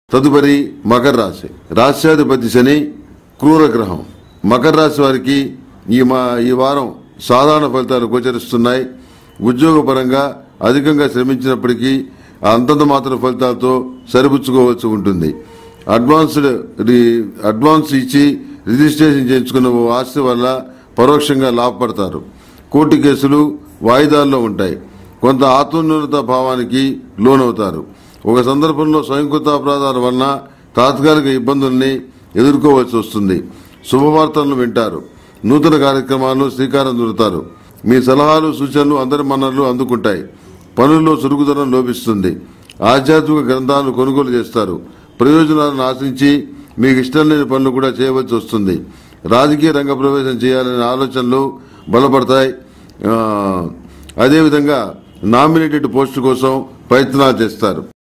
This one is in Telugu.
తదుపరి మకర రాశి రాశ్యాధిపతి శని క్రూర గ్రహం మకర రాశి వారికి ఈ మా ఈ వారం సాధారణ ఫలితాలు గోచరిస్తున్నాయి ఉద్యోగపరంగా అధికంగా శ్రమించినప్పటికీ అంతంత మాత్రం ఫలితాలతో సరిపుచ్చుకోవాల్సి ఉంటుంది అడ్వాన్స్డ్ రి- అడ్వాన్స్ ఇచ్చి రిజిస్ట్రేషన్ చేయించుకున్న ఓ ఆస్తి వల్ల పరోక్షంగా లాభపడతారు కోర్టు కేసులు వాయిదాల్లో ఉంటాయి కొంత ఆత్మన్యూనత భావానికి లోనవుతారు ఒక సందర్భంలో స్వయంకృత అపరాధాల వలన తాత్కాలిక ఇబ్బందుల్ని ఎదుర్కోవాల్సి వస్తుంది శుభవార్తలను వింటారు నూతన కార్యక్రమాలు శ్రీకారం చుడతారు మీ సలహాలు సూచనలు అందరి మన్ననలు అందుకుంటాయి పనుల్లో చురుకుదనం లోపిస్తుంది ఆధ్యాత్మిక గ్రంథాలను కొనుగోలు చేస్తారు ప్రయోజనాలను ఆశించి మీకు ఇష్టం లేని పనులు కూడా చేయవలసి వస్తుంది రాజకీయ రంగ ప్రవేశం చేయాలనే ఆలోచనలు బలపడతాయి ఆ, అదేవిధంగా నామినేటెడ్ పోస్టు కోసం ప్రయత్నాలు చేస్తారు